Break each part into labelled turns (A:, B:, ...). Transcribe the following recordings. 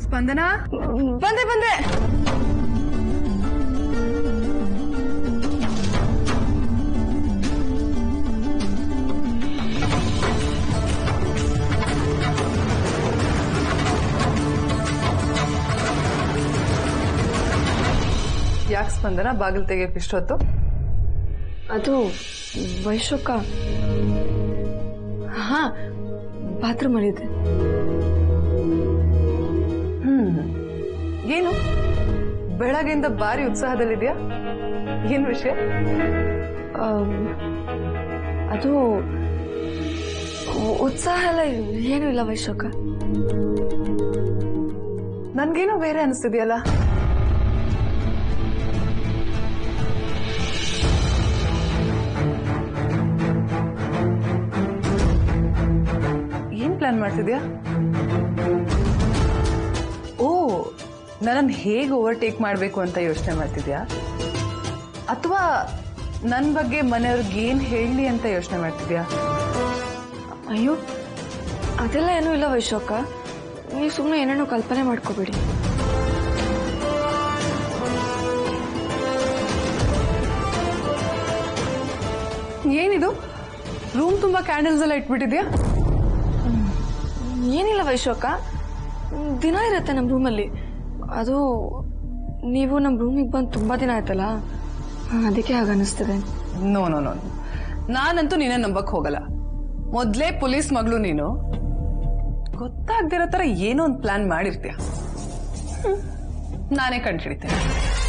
A: ಸ್ಪಂದನ
B: ಬಂದೆ ಬಂದೆ
A: ಯಾಕೆ ಸ್ಪಂದನ ಬಾಗಿಲು ತೆಗಿಯಕ್ಕೆ ಇಷ್ಟೊತ್ತು
B: ಅದು ವೈಶೋಕ ಹಾ ಬಾತ್ರೂಮ್ ಅಲ್ಲಿದೆ
A: ಹ್ಮ್ ಏನು ಬೆಳಗ್ಗೆಯಿಂದ ಭಾರಿ ಉತ್ಸಾಹದಲ್ಲಿದ್ಯಾ ಏನ್ ವಿಷಯ
B: ಆಮ್, ಅದು ಉ- ಉತ್ಸಾಹ ಎಲ್ಲ ಏನೂ ಇಲ್ಲ ವೈಶೋಕ
A: ನನ್ಗೇನೋ ಬೇರೆ ಅನಿಸ್ತಿದ್ಯಲ್ಲ ಏನ್ ಪ್ಲಾನ್ ಮಾಡ್ತಿದ್ಯಾ ಓ ನನ್ನನ್ನು ಹೇಗೆ ಓವರ್ಟೇಕ್ ಮಾಡಬೇಕು ಅಂತ ಯೋಚನೆ ಮಾಡ್ತಿದ್ಯಾ ಅಥವಾ ನನ್ನ ಬಗ್ಗೆ ಮನೆಯವ್ರಿಗೆ ಏನ್ ಹೇಳಲಿ ಅಂತ ಯೋಚನೆ ಮಾಡ್ತಿದ್ಯಾ
B: ಅಯ್ಯೋ ಅದೆಲ್ಲ ಏನೂ ಇಲ್ಲ ವೈಶೋಕ ನೀವು ಸುಮ್ಮನೆ ಏನೇನೋ ಕಲ್ಪನೆ ಮಾಡ್ಕೋಬೇಡಿ
A: ಏನಿದು ರೂಮ್ ತುಂಬಾ ಕ್ಯಾಂಡಲ್ಸ್ ಎಲ್ಲ ಇಟ್ಬಿಟ್ಟಿದ್ಯಾ
B: ಏನಿಲ್ಲ ವೈಶೋಕ ದಿನ ಇರುತ್ತೆ ನಮ್ಮ ರೂಮಲ್ಲಿ ಅದು ನೀವು ನಮ್ಮ ರೂಮಿಗೆ ಬಂದು ತುಂಬ ದಿನ ಆಯ್ತಲ್ಲ ಅದಕ್ಕೆ ಹಾಗೆ ಅನ್ನಿಸ್ತದೆ
A: ನೋ ನೋ ನೋ ನಾನಂತೂ ನೀನೇ ನಂಬಕ್ ಹೋಗಲ್ಲ ಮೊದ್ಲೇ ಪೊಲೀಸ್ ಮಗಳು ನೀನು ಗೊತ್ತಾಗ್ದಿರೋ ತರ ಏನೋ ಒಂದು ಪ್ಲಾನ್ ಮಾಡಿರ್ತೀಯ ಹ್ಮ್. ನಾನೇ ಕಂಡ್ಹಿಡಿತೇನೆ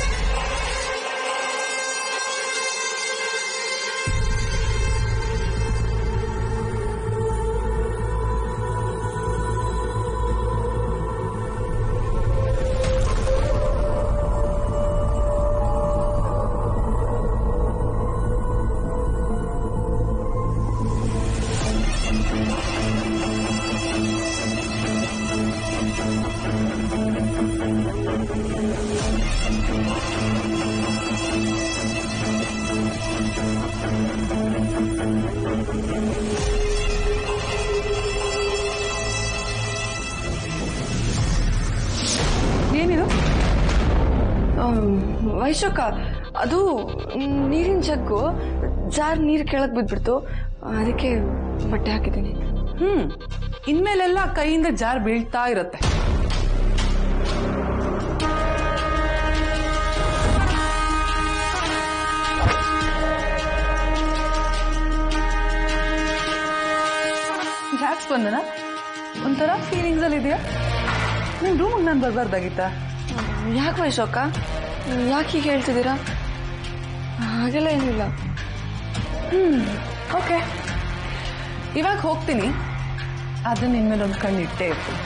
A: ಏನಿದು
B: ಆಮ್, ವೈಶೋಕ ಅದು ನೀರಿನ ಜಗ್ಗು ಜಾರ್ ನೀರು ಕೆಳಗೆ ಬಿದ್ಬಿಡ್ತು ಅದಕ್ಕೆ ಬಟ್ಟೆ ಹಾಕಿದ್ದೀನಿ
A: ಹ್ಮ್ ಇನ್ಮೇಲೆಲ್ಲ ಕೈಯಿಂದ ಜಾರ್ ಬೀಳ್ತಾ ಇರುತ್ತೆ ಯಾಕೆ ಸ್ಪಂದನ ಒಂಥರ ಫೀಲಿಂಗ್ಸ್ ಅಲ್ಲಿ ಇದೆಯಾ ನಿನ್ ರೂಮಿಗೆ ನಾನು ಬರಬಾರ್ದಾಗಿತ್ತಾ
B: ಯಾಕೆ ವೈಶೋಕ ಯಾಕೆ ಹೀಗೆ ಹೇಳ್ತಿದ್ದೀರಾ ಹಾಗೆಲ್ಲ ಏನಿಲ್ಲ
A: ಹ್ಮ್ ಓಕೆ ಇವಾಗ ಹೋಗ್ತೀನಿ ಆದ್ರೆ ನಿನ್ ಮೇಲೆ ಒಂದು ಕಣ್ಣು ಇಟ್ಟೇ ಇರ್ತೀನಿ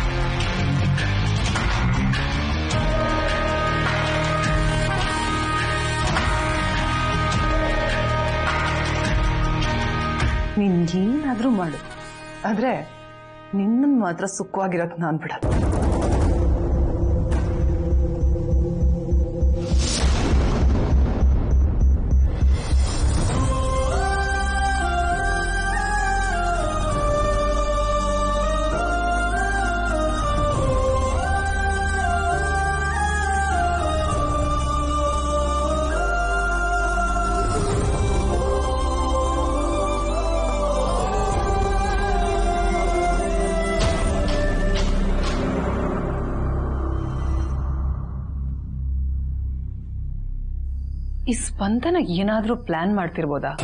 A: ನೀನ್ ಏನಾದ್ರೂ ಮಾಡು ಆದ್ರೆ ನಿನ್ನನ್ ಮಾತ್ರ ಸುಖವಾಗಿರಕ್ ನಾನ್ ಬಿಡಲ್ಲ ಈ ಸ್ಪಂದನ ಏನಾದ್ರೂ ಪ್ಲಾನ್ ಮಾಡ್ತಿರ್ಬೋದಾ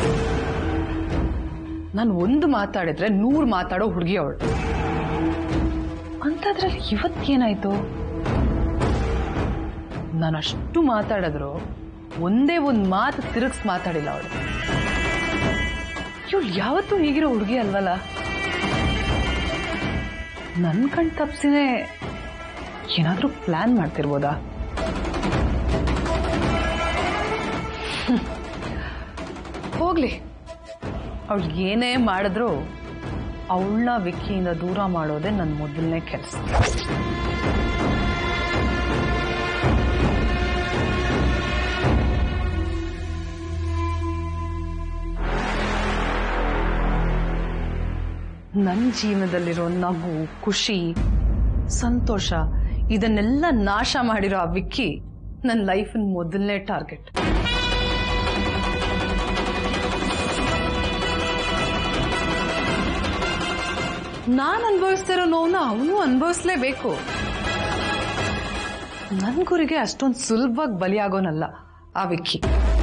A: ನಾನು ಒಂದು ಮಾತಾಡಿದ್ರೆ ನೂರು ಮಾತಾಡೋ ಹುಡುಗಿ ಅವಳು ಅಂತದ್ರಲ್ಲಿ ಇವತ್ತೇನಾಯ್ತು ನಾನು ಅಷ್ಟು ಮಾತಾಡಿದ್ರು ಒಂದೇ ಒಂದು ಮಾತು ತಿರುಗಿಸ್ ಮಾತಾಡಿಲ್ಲ ಅವಳು ಇವಳು ಯಾವತ್ತೂ ಹೀಗಿರೋ ಹುಡುಗಿ ಅಲ್ವಲ್ಲ ನನ್ ಕಣ್ ತಪ್ಸಿನೇ ಏನಾದ್ರೂ ಪ್ಲಾನ್ ಮಾಡ್ತಿರ್ಬೋದಾ ಹ್ಮ್. ಹೋಗ್ಲಿ ಅವಳು ಏನೇ ಮಾಡಿದ್ರು ಅವಳನ್ನ ವಿಕ್ಕಿಯಿಂದ ದೂರ ಮಾಡೋದೇ ನನ್ನ ಮೊದಲನೇ ಕೆಲಸ ನನ್ನ ಜೀವನದಲ್ಲಿರೋ ನಗು ಖುಷಿ ಸಂತೋಷ ಇದನ್ನೆಲ್ಲ ನಾಶ ಮಾಡಿರೋ ಆ ವಿಕ್ಕಿ ನನ್ನ ಲೈಫಿನ ಮೊದಲನೇ ಟಾರ್ಗೆಟ್ ನಾನು ಅನುಭವಿಸ್ತಿರೋ ನೋವನ್ನ ಅವನು ಅನುಭವಿಸ್ಲೇಬೇಕು ನನ್ನ ಗುರಿಗೆ ಅಷ್ಟೊಂದು ಸುಲಭವಾಗಿ ಬಲಿಯಾಗೋನಲ್ಲ ಆ ವಿಕ್ಕಿ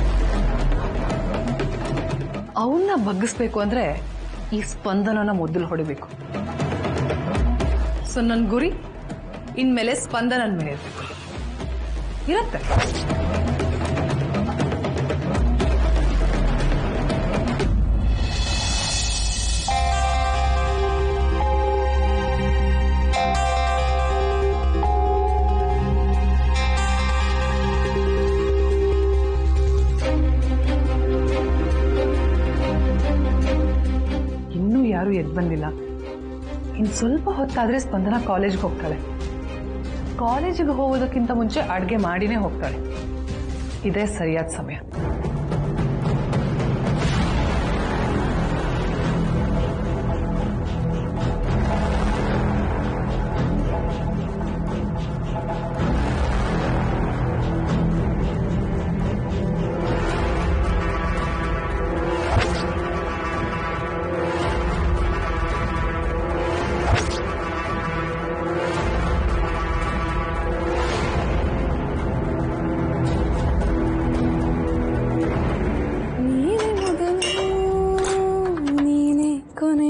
A: ಅವನ್ನ ಬಗ್ಗಿಸ್ಬೇಕು ಅಂದ್ರೆ ಈ ಸ್ಪಂದನನ ಮೊದಲು ಹೊಡಿಬೇಕು ಸೊ ನನ್ನ ಗುರಿ ಇನ್ಮೇಲೆ ಸ್ಪಂದನನ ಮೇಲೆ ಇರ್ಬೇಕು ಇರತ್ತೆ ಇನ್ನೂ ಯಾರು ಎದ್ದು ಬಂದಿಲ್ಲ ಇನ್ನು ಸ್ವಲ್ಪ ಹೊತ್ತಾದ್ರೆ ಸ್ಪಂದನ ಕಾಲೇಜ್ಗೆ ಹೋಗ್ತಾಳೆ ಕಾಲೇಜಿಗೆ ಹೋಗೋದಕ್ಕಿಂತ ಮುಂಚೆ ಅಡುಗೆ ಮಾಡಿನೇ ಹೋಗ್ತಾಳೆ ಇದೇ ಸರಿಯಾದ ಸಮಯ
B: ನೀನೆ ಮೊದಲು ನೀನೆ ಕೊನೆ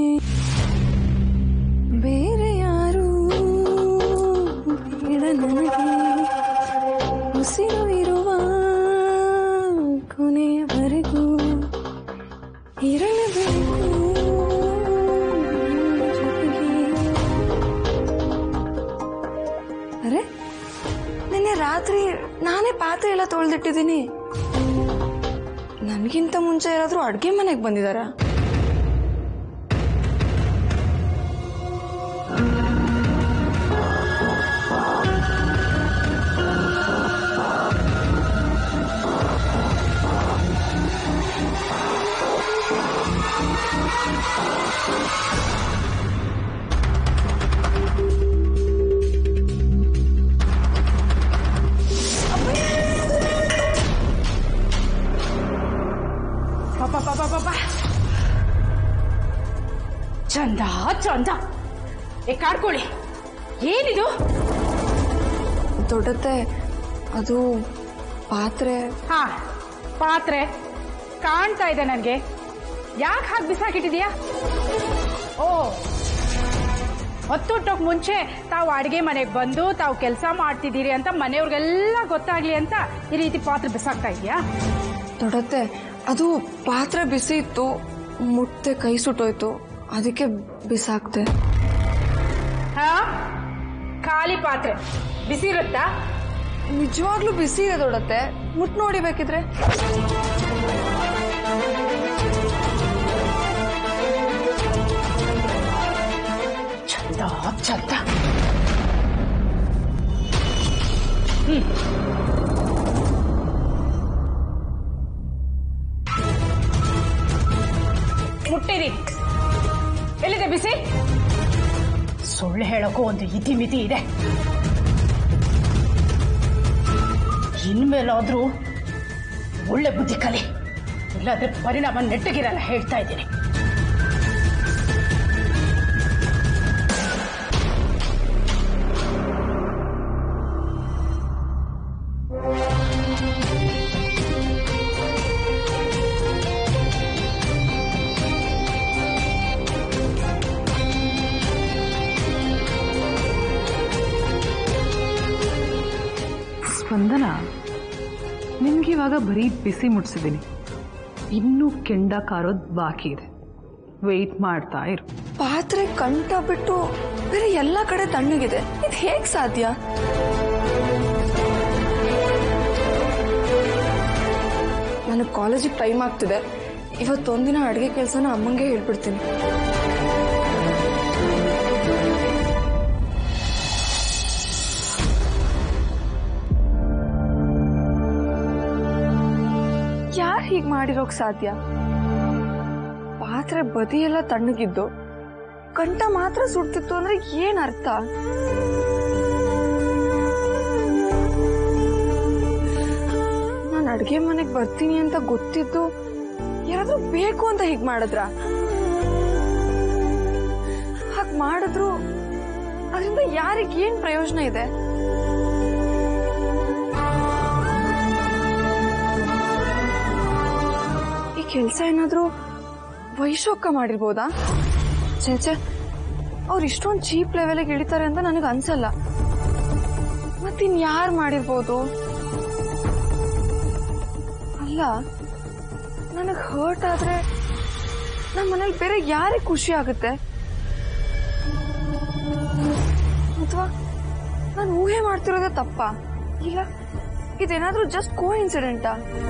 B: ಬೇರೆ ಯಾರು ಬೇಡ ನನಗೆ ಉಸಿರು ಇರುವ ಕೊನೆಯವರೆಗೂ ಇರಲೇಬೇಕು ನಿನ್ನ ಜೊತೆಗೆ. ಅರೆ ನಿನ್ನೆ ರಾತ್ರಿ ನಾನೇ ಪಾತ್ರೆ ಎಲ್ಲ ತೊಳೆದಿಟ್ಟಿದ್ದೀನಿ ನನಗಿಂತ ಮುಂಚೆ ಯಾರಾದ್ರೂ ಅಡ್ಗೆ ಮನೆಗೆ ಬಂದಿದಾರ
C: ಪಾಪ ಪಾಪ ಪಾಪ ಚಂದ ಚಂದ ಏ ಕಾಡ್ಕೊಳ್ಳಿ ಏನಿದು
B: ದೊಡ್ಡತ್ತೆ ಅದು ಪಾತ್ರೆ
C: ಹಾ ಪಾತ್ರೆ ಕಾಣ್ತಾ ಇದೆ ನನಗೆ ಯಾಕೆ ಹಾಕಿ ಬಿಸಾಕಿಟ್ಟಿದ್ಯಾ ಓ ಹೊತ್ತುಟ್ಟೋಕ್ ಮುಂಚೆ ತಾವು ಅಡಿಗೆ ಮನೆಗೆ ಬಂದು ತಾವು ಕೆಲಸ ಮಾಡ್ತಿದ್ದೀರಿ ಅಂತ ಮನೆಯವ್ರಿಗೆಲ್ಲ ಗೊತ್ತಾಗ್ಲಿ ಅಂತ ಈ ರೀತಿ ಪಾತ್ರೆ ಬಿಸಾಕ್ತಾ ಇದೆಯಾ
B: ದೊಡ್ಡತ್ತೆ ಅದು ಪಾತ್ರೆ ಬಿಸಿ ಇತ್ತು ಮುಟ್ಟೆ ಕೈ ಸುಟ್ಟೋಯ್ತು ಅದಕ್ಕೆ ಬಿಸಾಕ್ದೆ
C: ಹಾ ಖಾಲಿ ಪಾತ್ರೆ ಬಿಸಿ ಇರುತ್ತಾ
B: ನಿಜವಾಗ್ಲೂ ಬಿಸಿ ಇದೆ ದೊಡ್ಡತ್ತೆ ಮುಟ್ ನೋಡಿ ಬೇಕಿದ್ರೆ
C: ಚಂದ ಚಂದ ಮುಟ್ಟಿರಿ ಎಲ್ಲಿದೆ ಬಿಸಿ ಸುಳ್ಳು ಹೇಳೋಕ್ಕೂ ಒಂದು ಇತಿಮಿತಿ ಇದೆ ಇನ್ಮೇಲಾದ್ರೂ ಒಳ್ಳೆ ಬುದ್ಧಿ ಕಲಿ ಇಲ್ಲಾದ್ರೆ ಪರಿಣಾಮ ನೆಟ್ಟಗಿರಲ್ಲ ಹೇಳ್ತಾ ಇದ್ದೀನಿ
A: ಸ್ಪಂದನ ನಿಮ್ಗಿವಾಗ ಬರೀ ಬಿಸಿ ಮುಟ್ಸಿದ್ದೀನಿ ಇನ್ನೂ ಕೆಂಡ ಕಾರೋದ್ ಬಾಕಿ ಇದೆ ವೆಯ್ಟ್ ಮಾಡ್ತಾ ಇರು
B: ಪಾತ್ರೆ ಕಂಟ ಬಿಟ್ಟು ಬೇರೆ ಎಲ್ಲ ಕಡೆ ತಣ್ಣಗಿದೆ ಇದು ಹೇಗ್ ಸಾಧ್ಯ ನನಗೆ ಕಾಲೇಜಿಗೆ ಟೈಮ್ ಆಗ್ತಿದೆ ಇವತ್ತೊಂದಿನ ಅಡುಗೆ ಕೆಲಸನ ಅಮ್ಮಂಗೆ ಹೇಳ್ಬಿಡ್ತೀನಿ ಯಾರು ಹೀಗೆ ಮಾಡಿರೋಕ್ ಸಾಧ್ಯ ಪಾತ್ರೆ ಬದಿಯೆಲ್ಲ ತಣ್ಣಗಿದ್ದು ಕಂಠ ಮಾತ್ರ ಸುಡ್ತಿತ್ತು ಅಂದ್ರೆ ಏನ್ ಅರ್ಥ ಅಡ್ಗೆ ಮನೆಗೆ ಬರ್ತೀನಿ ಅಂತ ಗೊತ್ತಿದ್ದು ಯಾರಾದ್ರೂ ಬೇಕು ಅಂತ ಹೀಗ್ ಮಾಡಿದ್ರ ಹಾಗ್ ಮಾಡಿದ್ರು ಅದರಿಂದ ಯಾರಿಗೆ ಏನ್ ಪ್ರಯೋಜನ ಇದೆ ಈ ಕೆಲ್ಸ ಏನಾದ್ರೂ ವೈಶೋಕ ಮಾಡಿರ್ಬೋದಾ ಚೇಚೆ ಅವ್ರು ಇಷ್ಟೊಂದು ಚೀಪ್ ಲೆವೆಲ್ಗೆ ಇಳಿತಾರೆ ಅಂತ ನನಗೆ ಅನ್ಸಲ್ಲ ಮತ್ತಿನ್ ಯಾರು ಮಾಡಿರ್ಬೋದು ಅಲ್ಲ ನನಗೆ ಹರ್ಟ್ ಆದ್ರೆ ನಮ್ಮ ಮನೇಲಿ ಬೇರೆ ಯಾರಿಗೆ ಖುಷಿ ಆಗುತ್ತೆ ಅಥವಾ ನಾನು ಊಹೆ ಮಾಡ್ತಿರೋದೇ ತಪ್ಪ ಇಲ್ಲ ಇದೇನಾದ್ರೂ ಜಸ್ಟ್ ಕೋ ಇನ್ಸಿಡೆಂಟಾ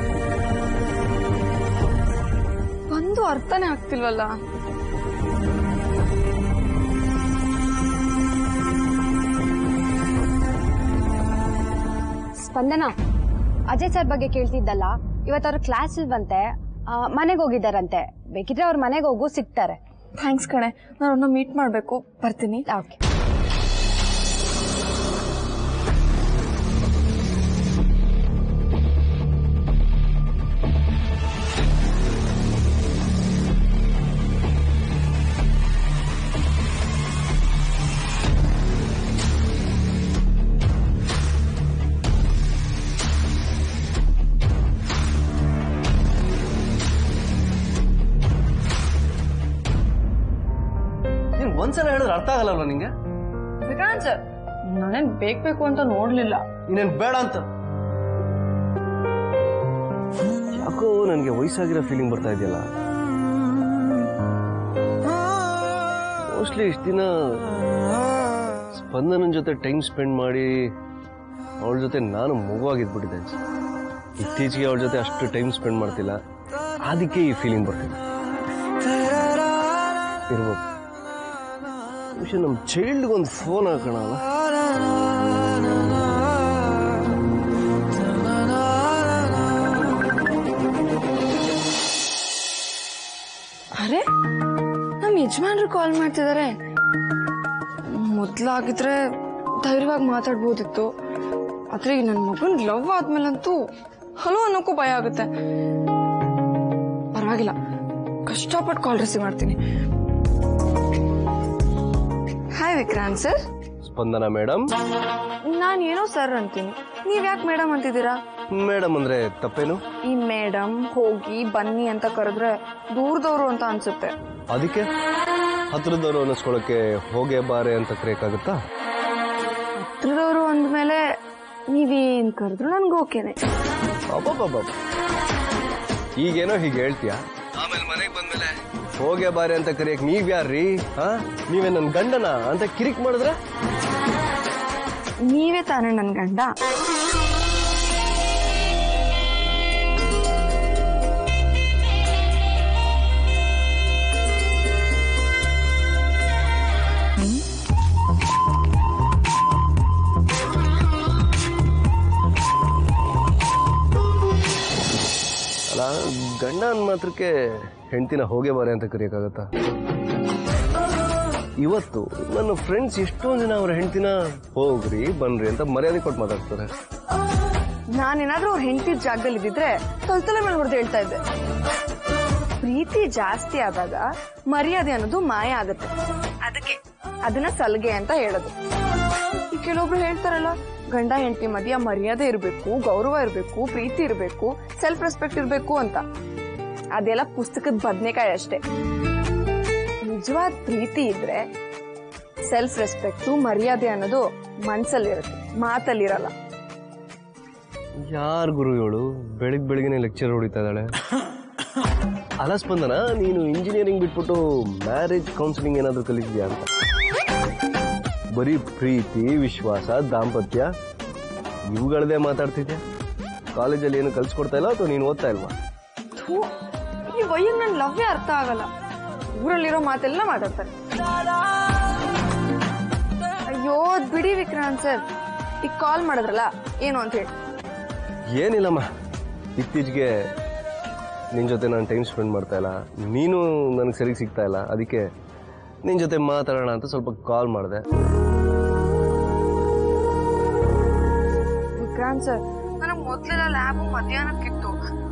B: ಒಂದು ಅರ್ಥನೇ ಆಗ್ತಿಲ್ವಲ್ಲ
D: ಸ್ಪಂದನ ಅಜಯ್ ಸರ್ ಬಗ್ಗೆ ಕೇಳ್ತಿದ್ದಲ್ಲ ಇವತ್ತು ಅವ್ರ ಕ್ಲಾಸ್ ಇಲ್ವಂತೆ ಮನೆಗೆ ಹೋಗಿದ್ದಾರಂತೆ ಬೇಕಿದ್ರೆ ಅವ್ರ ಮನೆಗೆ ಹೋಗು ಸಿಗ್ತಾರೆ
B: ಥ್ಯಾಂಕ್ಸ್ ಕಣೆ ನಾನು ಅವ್ರನ್ನ ಮೀಟ್ ಮಾಡಬೇಕು ಬರ್ತೀನಿ
D: ಓಕೆ
E: ನೀನ್ ಒಂದ್ಸಲ ಹೇಳಿದ್ರೆ ಅರ್ಥ ಆಗಲ್ಲಲ್ವ ನಿಂಗೆ
B: ವಿಕ್ರಾಂತ್ ಸರ್ ನಾನೇನ್ ಬೇಕು ಬೇಕು ಅಂತ ನೋಡ್ಲಿಲ್ಲ
E: ಇನ್ನೇನ್ ಬೇಡ ಅಂತ ಯಾಕೋ ನನಗೆ ವಯಸ್ಸಾಗಿರೋ ಫೀಲಿಂಗ್ ಬರ್ತಾ ಇದೆಯಲ್ಲ ಮೋಸ್ಟ್ಲಿ ಇಷ್ಟು ದಿನ ಸ್ಪಂದನನ್ ಜೊತೆ ಟೈಮ್ ಸ್ಪೆಂಡ್ ಮಾಡಿ ಅವಳ ಜೊತೆ ನಾನು ಮಗುವಾಗಿದ್ಬಿಟ್ಟಿದ್ದೆ ಅನ್ಸುತ್ತೆ. ಇತ್ತೀಚೆಗೆ ಅವಳ ಜೊತೆ ಅಷ್ಟು ಟೈಮ್ ಸ್ಪೆಂಡ್ ಮಾಡ್ತಿಲ್ಲ ಅದಕ್ಕೆ ಈ ಫೀಲಿಂಗ್ ಬರ್ತಿದೆ ಇರ್ಬೋದು ಬಹುಶಃ ನಮ್ಮ ಚೈಲ್ಡ್ಗೆ ಒಂದು ಫೋನ್ ಹಾಕೋಣ ಅಲ್ಲ
B: ಅರೆ ನಮ್ಮ ಯಜಮಾನ್ರು ಕಾಲ್ ಮಾಡ್ತಿದ್ದಾರೆ ಮೊದ್ಲಾಗಿದ್ರೆ ಧೈರ್ಯವಾಗಿ ಮಾತಾಡ್ಬೋದಿತ್ತು ಆದ್ರೆ ಈ ನನ್ನ ಮಗನ್ ಲವ್ ಆದ್ಮೇಲಂತೂ ಹಲೋ ಅನ್ನೋಕ್ಕೂ ಭಯ ಆಗುತ್ತೆ ಪರವಾಗಿಲ್ಲ ಕಷ್ಟಪಟ್ಟು ಕಾಲ್ ರಿಸೀವ್ ಮಾಡ್ತೀನಿ hi Vikrant sir
E: Spandana madam
B: ನಾನು ಏನೋ ಸರ್ ಅಂತೀನಿ ನೀವ್ ಯಾಕೆ ಮೇಡಮ್ ಅಂತಿದ್ದೀರಾ
E: ಮೇಡಮ್ ಅಂದ್ರೆ ತಪ್ಪೇನು
B: ಈ ಮೇಡಮ್ ಹೋಗಿ ಬನ್ನಿ ಅಂತ ಕರೆದ್ರೆ ದೂರದವ್ರು ಅಂತ ಅನ್ಸುತ್ತೆ
E: ಅದಕ್ಕೆ ಹತ್ರದವರು ಅನ್ನಿಸ್ಕೊಳಕ್ಕೆ ಹೋಗೆ ಬಾರೆ ಅಂತ ಕರೆಯಕ್ಕಾಗುತ್ತಾ
B: ಹತ್ರದವ್ರು ಅಂದ್ಮೇಲೆ ನೀವೇನ್ ಕರೆದ್ರು ನನ್ಗೆ ಓಕೆನೆ
E: ಅಬ್ಬಬ್ಬಬ್ಬ. ಈಗೇನೋ ಹೀಗೆ ಹೇಳ್ತೀಯ ಆಮೇಲೆ ಮನೆಗೆ ಬಂದ್ಮೇಲೆ ಹೋಗೆ ಬಾರೆ ಅಂತ ಕರೆಯಕ್ ನೀವ್ ಯಾರ್ರಿ ಹಾ ನೀವೇ ನನ್ ಗಂಡನ ಅಂತ ಕಿರಿಕ್ ಮಾಡಿದ್ರೆ
B: ನೀವೇ ತಾನೇ ನನ್ ಗಂಡ
E: ಅಲ್ಲ ಗಂಡ ಅಂದ್ ಮಾತ್ರಕ್ಕೆ ಹೆಂಡತಿನ ಹೋಗೆ ಬಾರೆ ಅಂತ ಕರೆಯಕ್ಕಾಗತ್ತಾ ಇವತ್ತು ನನ್ನ ಫ್ರೆಂಡ್ಸ್ ಎಷ್ಟೊಂದ್ ಜನ ಅವ್ರ ಹೆಂಡತಿನ ಹೋಗ್ರಿ ಬನ್ರಿ ಅಂತ ಮರ್ಯಾದೆ ಕೊಟ್ಟು ಮಾತಾಡ್ತಾರೆ
B: ನಾನೇನಾದ್ರೂ ಅವ್ರ ಹೆಂಡತಿ ಜಾಗದಲ್ಲಿ ಇದ್ದಿದ್ರೆ ತಲೆ ಮೇಲೆ ಹೊಡೆದು ಹೇಳ್ತಾ ಇದ್ದೆ ಪ್ರೀತಿ ಜಾಸ್ತಿ ಆದಾಗ ಮರ್ಯಾದೆ ಅನ್ನೋದು ಮಾಯ ಆಗುತ್ತೆ ಅದಕ್ಕೆ ಅದನ್ನ ಸಲ್ಗೆ ಅಂತ ಹೇಳೋದು ಈ ಕೆಲವೊಬ್ರು ಹೇಳ್ತಾರಲ್ಲ ಗಂಡ ಹೆಂಡತಿ ಮಧ್ಯ ಮರ್ಯಾದೆ ಇರಬೇಕು ಗೌರವ ಇರಬೇಕು ಪ್ರೀತಿ ಇರಬೇಕು ಸೆಲ್ಫ್ ರೆಸ್ಪೆಕ್ಟ್ ಇರಬೇಕು ಅಂತ ಅದೆಲ್ಲ ಪುಸ್ತಕದ ಬದನೆಕಾಯಿ ಅಷ್ಟೇ ನಿಜವಾದ ಪ್ರೀತಿ ಇದ್ರೆ ಸೆಲ್ಫ್ ರೆಸ್ಪೆಕ್ಟು ಮರ್ಯಾದೆ ಅನ್ನೋದು ಮನ್ಸಲ್ಲಿರುತ್ತೆ ಮಾತಲ್ಲಿರಲ್ಲ
E: ಯಾರ್ ಗುರು ಇವಳು ಬೆಳಿಗ್ ಬೆಳಿಗ್ಗೆ ಲೆಕ್ಚರ್ ಹೊಡಿತಾ ಇದ್ದಾಳೆ ಅಲ್ಲ ಸ್ಪಂದನ ನೀನು ಇಂಜಿನಿಯರಿಂಗ್ ಬಿಟ್ಬಿಟ್ಟು ಮ್ಯಾರೇಜ್ ಕೌನ್ಸಿಲಿಂಗ್ ಏನಾದ್ರು ಕಲಿತಿದ್ಯಾ ಅಂತ ಬರೀ ಪ್ರೀತಿ ವಿಶ್ವಾಸ ದಾಂಪತ್ಯ ಇವುಗಳದೇ ಮಾತಾಡ್ತಿದ್ಯಾ ಕಾಲೇಜಲ್ಲಿ ಏನು ಕಲ್ಸ್ಕೊಡ್ತಾ ಇಲ್ಲ ಅಥವಾ ನೀನು ಓದ್ತಾ ಇಲ್ವಾ
B: ಥೂ, ಈ ವಯ್ಯನ್ ನನ್ ಲವ್ವೇ ಅರ್ಥ ಆಗಲ್ಲ ಊರಲ್ಲಿರೋ ಮಾತೆಲ್ಲ ಮಾತಾಡ್ತಾರೆ ಅಯ್ಯೋ ಅದ್ ಬಿಡಿ ವಿಕ್ರಾಂತ್ ಸರ್ ಈಗ ಕಾಲ್ ಮಾಡಿದ್ರಲ್ಲ ಏನು ಅಂತ ಹೇಳಿ
E: ಏನಿಲ್ಲಮ್ಮ ಇತ್ತೀಚೆಗೆ ನಿನ್ನ ಜೊತೆ ನಾನು ಟೈಮ್ ಸ್ಪೆಂಡ್ ಮಾಡ್ತಾ ಇಲ್ಲ ನೀನು ನನಗೆ ಸರಿಗೆ ಸಿಗ್ತಾ ಇಲ್ಲ ಅದಕ್ಕೆ ನಿನ್ನ ಜೊತೆ ಮಾತಾಡೋಣ ಅಂತ ಸ್ವಲ್ಪ ಕಾಲ್ ಮಾಡಿದೆ
B: ವಿಕ್ರಾಂತ್ ಸರ್ ನನಗೆ ಮೊದ್ಲೆಲ್ಲ ಲ್ಯಾಬ್ ಮಧ್ಯಾಹ್ನಕ್ಕಿತ್ತು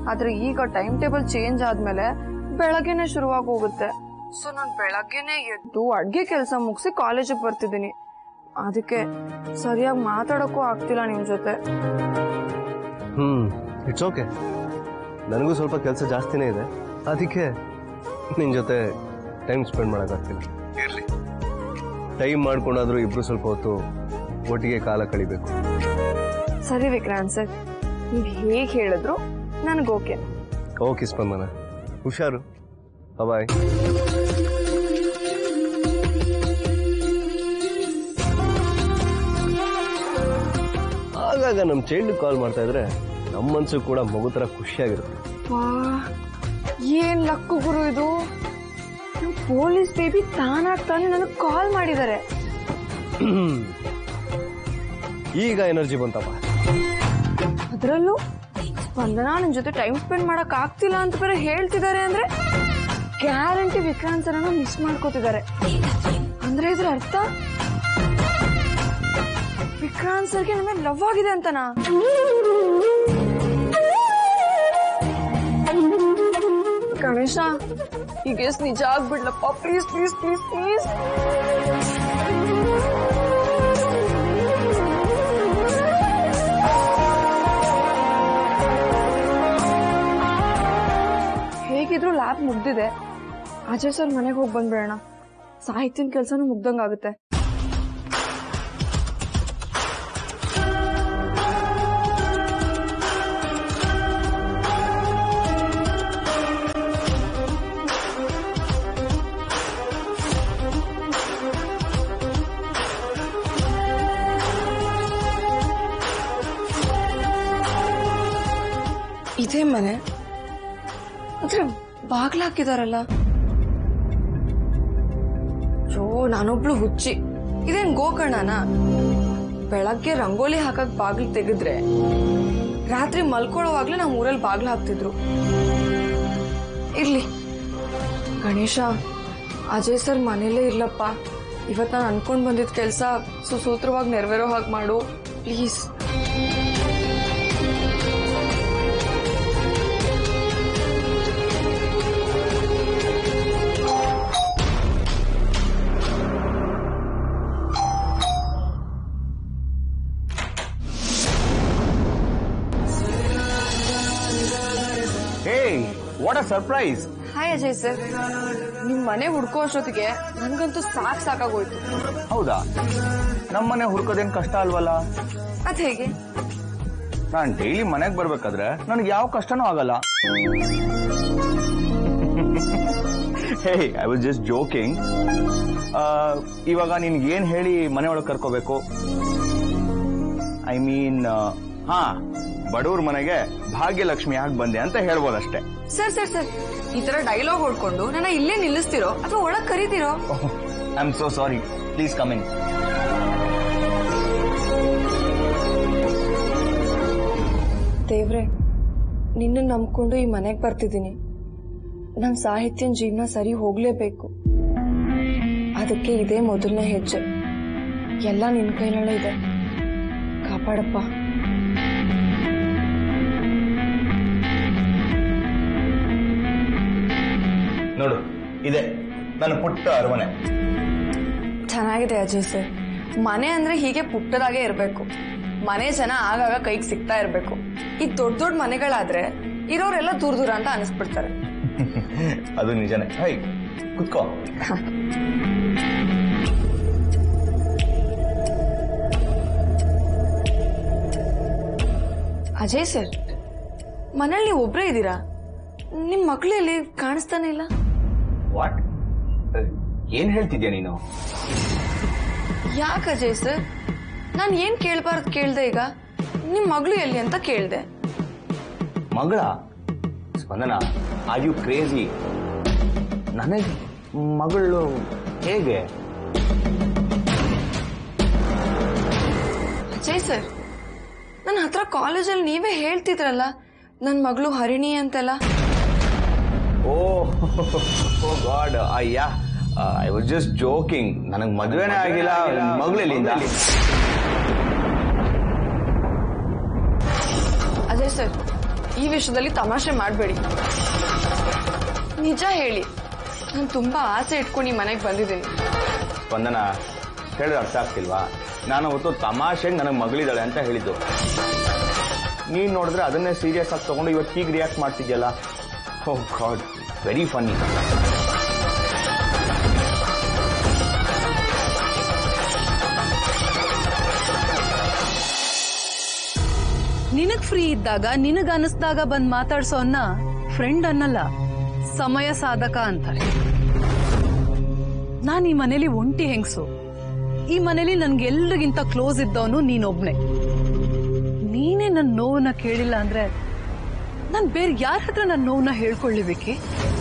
B: ಆದ್ರೆ ಈಗ ಟೈಮ್ ಟೇಬಲ್ ಚೇಂಜ್ ಆದ್ಮೇಲೆ ಬೆಳಗ್ಗೆನೆ ಶುರುವಾಗಿ ಹೋಗುತ್ತೆ ಸೊ ನಾನು ಬೆಳಗ್ಗೆನೆ ಎದ್ದು ಅಡ್ಗೆ ಕೆಲಸ ಮುಗಿಸಿ ಕಾಲೇಜಿಗೆ ಬರ್ತಿದ್ದೀನಿ ಅದಕ್ಕೆ ಸರಿಯಾಗಿ ಮಾತಾಡೋಕ್ಕೂ ಆಗ್ತಿಲ್ಲ ನಿಮ್ ಜೊತೆ
E: ಹ್ಮ್ ಇಟ್ಸ್ ಓಕೆ ನನಗೂ ಸ್ವಲ್ಪ ಕೆಲಸ ಜಾಸ್ತಿನೇ ಇದೆ ಅದಕ್ಕೆ ನಿನ್ನ ಜೊತೆ ಟೈಮ್ ಸ್ಪೆಂಡ್ ಮಾಡೋಕ್ಕಾಗ್ತಿಲ್ಲ ಇರಲಿ ಟೈಮ್ ಮಾಡ್ಕೊಂಡಾದ್ರೂ ಇಬ್ರು ಸ್ವಲ್ಪ ಹೊತ್ತು ಒಟ್ಟಿಗೆ ಕಾಲ ಕಳಿಬೇಕು
B: ಸರಿ ವಿಕ್ರಾಂತ್ ಸರ್ ನೀವ್ ಹೇಗ್ ಹೇಳಿದ್ರು ನನಗೆ ಓಕೆ
E: ಓಕೆ ಸ್ಪಂದನ ಹುಷಾರು ಬಾಯ್ ಆಗಾಗ ನಮ್ಮ ಚೈಲ್ಡ್ ಕಾಲ್ ಮಾಡ್ತಾ ಇದ್ರೆ ನಮ್ಮ ಮನ್ಸು ಕೂಡ ಮಗು ಥರ ಖುಷಿಯಾಗಿರುತ್ತೆ
B: ವಾ ಏನ್ ಲಕ್ಕು ಗುರು ಇದು ಪೊಲೀಸ್ ಬೇಬಿ ತಾನಾಗ್ ತಾನೇ ನನಗೆ ಕಾಲ್ ಮಾಡಿದ್ದಾರೆ
E: ಈಗ ಎನರ್ಜಿ ಬಂತಪ್ಪ
B: ಅದರಲ್ಲೂ ಸ್ಪಂದನ ನಿನ್ ಜೊತೆ ಟೈಮ್ ಸ್ಪೆಂಡ್ ಮಾಡಕ್ ಆಗ್ತಿಲ್ಲ ಅಂತ ಬೇರೆ ಹೇಳ್ತಿದ್ದಾರೆ ಅಂದ್ರೆ ಗ್ಯಾರಂಟಿ ವಿಕ್ರಾಂತ್ ಸರನ್ನ ಮಿಸ್ ಮಾಡ್ಕೋತಿದ್ದಾರೆ ಅಂದ್ರೆ ಇದ್ರ ಅರ್ಥ ವಿಕ್ರಾಂತ್ ಸರ್ಗೆ ನಮಗೆ ಲವ್ ಆಗಿದೆ ಅಂತನಾ ಗಣೇಶ ಈ ಕೇಸ್ ನಿಜ ಆಗ್ಬಿಡ್ಲಪ್ಪ ಪ್ಲೀಸ್ ಪ್ಲೀಸ್ ಪ್ಲೀಸ್ ಪ್ಲೀಸ್ ಹೇಗಿದ್ರು ಲ್ಯಾಬ್ ಮುಗ್ದಿದೆ ಅಜಯ್ ಸರ್ ಮನೆಗೆ ಹೋಗಿ ಬಂದ್ಬಿಡೋಣ ಸಾಹಿತ್ಯನ ಕೆಲಸನೂ ಮುಗ್ದಂಗಾಗುತ್ತೆ ಇದೇ ಮನೆ ಆದ್ರೆ ಬಾಗ್ಲ ಹಾಕಿದಾರಲ್ಲ ಜೋ ನಾನೊಬ್ಳು ಹುಚ್ಚಿ ಇದೇನ್ ಗೋಕರ್ಣನ ಬೆಳಗ್ಗೆ ರಂಗೋಲಿ ಹಾಕಕ್ ಬಾಗ್ಲು ತೆಗೆದ್ರೆ ರಾತ್ರಿ ಮಲ್ಕೊಳ್ಳೋವಾಗ್ಲೇ ನಮ್ಮ ಊರಲ್ಲಿ ಬಾಗ್ಲು ಹಾಕ್ತಿದ್ರು ಇರ್ಲಿ ಗಣೇಶ ಅಜಯ್ ಸರ್ ಮನೇಲೇ ಇರ್ಲಪ್ಪ ಇವತ್ ನಾನು ಅನ್ಕೊಂಡ್ ಬಂದಿದ್ ಕೆಲ್ಸ ಸುಸೂತ್ರವಾಗಿ ನೆರವೇರೋ ಹಾಗೆ ಮಾಡು please
F: hey what a surprise
B: hi Ajay sir ನಿಮ್ ಮನೆ ಹುಡ್ಕೋ ಅಷ್ಟೊತ್ತಿಗೆ ನನ್ಗಂತೂ ಸಾಕ್ ಸಾಕಾಗೋಯ್ತು
F: ಹೌದಾ ನಮ್ಮನೆ ಹುಡ್ಕೋದೇನ್ ಕಷ್ಟ ಅಲ್ವಲ್ಲ
B: ಅದ್ ಹೇಗೆ
F: ನಾನ್ ಡೈಲಿ ಮನೆಗ್ ಬರ್ಬೇಕಾದ್ರೆ ನನಗೆ ಯಾವ ಕಷ್ಟನೂ ಆಗಲ್ಲ hey I was just joking ಇವಾಗ ನಿನ್ಗೆ ಏನ್ ಹೇಳಿ ಮನೆ ಒಳಗೆ ಕರ್ಕೋಬೇಕು ಐ ಮೀನ್ ಹಾ ಬಡವ್ರ ಮನೆಗೆ ಭಾಗ್ಯಲಕ್ಷ್ಮಿ ಆಗಿ ಬಂದೆ ಅಂತ ಹೇಳ್ಬೋದಷ್ಟೇ
B: ಸರ್ ಸರ್ ಸರ್ ಈ ತರ ಡೈಲಾಗ್ ಹೊಡ್ಕೊಂಡು ನನ್ನ ಇಲ್ಲೇ ನಿಲ್ಲಿಸ್ತಿರೋ ಅಥವಾ ಒಳಗ್ ಕರೀತಿರೋ
F: I am so sorry please come in
B: ದೇವ್ರೆ ನಿನ್ನ ನಂಬ್ಕೊಂಡು ಈ ಮನೆಗ್ ಬರ್ತಿದ್ದೀನಿ ನನ್ ಸಾಹಿತ್ಯನ ಜೀವನ ಸರಿ ಹೋಗ್ಲೇಬೇಕು ಅದಕ್ಕೆ ಇದೇ ಮೊದಲನೇ ಹೆಜ್ಜೆ ಎಲ್ಲ ನಿನ್ ಕೈನಲ್ಲೇ ಇದೆ ಕಾಪಾಡಪ್ಪ
F: ನೋಡು ಇದೆ ನನ್ನ ಪುಟ್ಟ ಅರಮನೆ
B: ಚೆನ್ನಾಗಿದೆ ಅಜಯ್ ಸರ್ ಮನೆ ಅಂದ್ರೆ ಹೀಗೆ ಪುಟ್ಟದಾಗೆ ಇರ್ಬೇಕು ಮನೆ ಜನ ಆಗಾಗ ಕೈಗೆ ಸಿಗ್ತಾ ಇರ್ಬೇಕು ಈ ದೊಡ್ಡ ದೊಡ್ಡ ಮನೆಗಳಾದ್ರೆ ಇರೋರೆಲ್ಲ ದೂರ ದೂರ ಅಂತ ಅನಿಸ್ಬಿಡ್ತಾರೆ
F: ಅದು ನಿಜನೇ ಹೈ ಕುತ್ಕೋ
B: ಅಜಯ್ ಸರ್ ಮನೇಲಿ ನೀವು ಒಬ್ರೇ ಇದ್ದೀರಾ ನಿಮ್ ಮಕ್ಳು ಎಲ್ಲಿ ಕಾಣಿಸ್ತಾನೆ ಇಲ್ಲ
F: ವಾಟ್ ಏನ್ ಹೇಳ್ತಿದ್ಯಾ ನೀನು
B: ಯಾಕೆ ಅಜಯ್ ಸರ್ ನಾನು ಏನ್ ಕೇಳ್ಬಾರ್ದು ಕೇಳ್ದೆ ಈಗ ನಿಮ್ ಮಗಳು ಎಲ್ಲಿ ಅಂತ ಕೇಳ್ದೆ
F: ಮಗಳ ಸ್ಪಂದನ ಆರ್ ಯು ಕ್ರೇಜಿ ನನಗೆ ಮಗಳು ಹೇಗೆ
B: ಅಜಯ್ ಸರ್ ನನ್ನ ಹತ್ರ ಕಾಲೇಜಲ್ಲಿ ನೀವೇ ಹೇಳ್ತಿದ್ರಲ್ಲ ನನ್ನ ಮಗಳು ಹರಿಣಿ ಅಂತೆಲ್ಲ
F: ಓ ಓ ಗಾಡ್ ಅಯ್ಯ ಐ ವಾಸ್ ಜಸ್ಟ್ ಜೋಕಿಂಗ್ ನನಗ್ ಮದ್ವೆನೇ ಆಗಿಲ್ಲ ಮಗಳು ಎಲ್ಲಿಂದ
B: ಅಜಯ್ ಸರ್ ಈ ವಿಷಯದಲ್ಲಿ ತಮಾಷೆ ಮಾಡಬೇಡಿ ನಿಜ ಹೇಳಿ ನಾನು ತುಂಬಾ ಆಸೆ ಇಟ್ಕೊಂಡು ಈ ಮನೆಗೆ ಬಂದಿದ್ದೀನಿ
F: ಸ್ಪಂದನ ಹೇಳಿದ್ರೆ ಅರ್ಥ ಆಗ್ತಿಲ್ವಾ ನಾನು ಅವತ್ತು ತಮಾಷೆಗೆ ನನಗೆ ಮಗಳಿದ್ದಾಳೆ ಅಂತ ಹೇಳಿದ್ದು ನೀನ್ ನೋಡಿದ್ರೆ ಅದನ್ನೇ ಸೀರಿಯಸ್ ಆಗಿ ತಗೊಂಡು ಇವತ್ತು ಹೀಗೆ ರಿಯಾಕ್ಟ್ ಮಾಡ್ತಿದ್ಯಲ್ಲ ಓ ಗಾಡ್ ವೆರಿ ಫನ್ನಿ
A: ನಿನಗ್ ಫ್ರೀ ಇದ್ದಾಗ ನಿನಗ್ ಅನಿಸ್ದಾಗ ಬಂದ್ ಮಾತಾಡ್ಸೋನ್ನ ಫ್ರೆಂಡ್ ಅನ್ನಲ್ಲ ಸಮಯ ಸಾಧಕ ಅಂತಾರೆ ನಾನ್ ಈ ಮನೇಲಿ ಒಂಟಿ ಹೆಂಗ್ಸು ಈ ಮನೇಲಿ ನನ್ಗೆಲ್ರಿಗಿಂತ ಕ್ಲೋಸ್ ಇದ್ದವನು ನೀನೊಬ್ನೇ ನೀನೇ ನನ್ನ ನೋವನ್ನ ಕೇಳಿಲ್ಲ ಅಂದ್ರೆ ನಾನ್ ಬೇರೆ ಯಾರ ಹತ್ರ ನನ್ನ ನೋವನ್ನ ಹೇಳ್ಕೊಳ್ಳಿಬೇಕಿ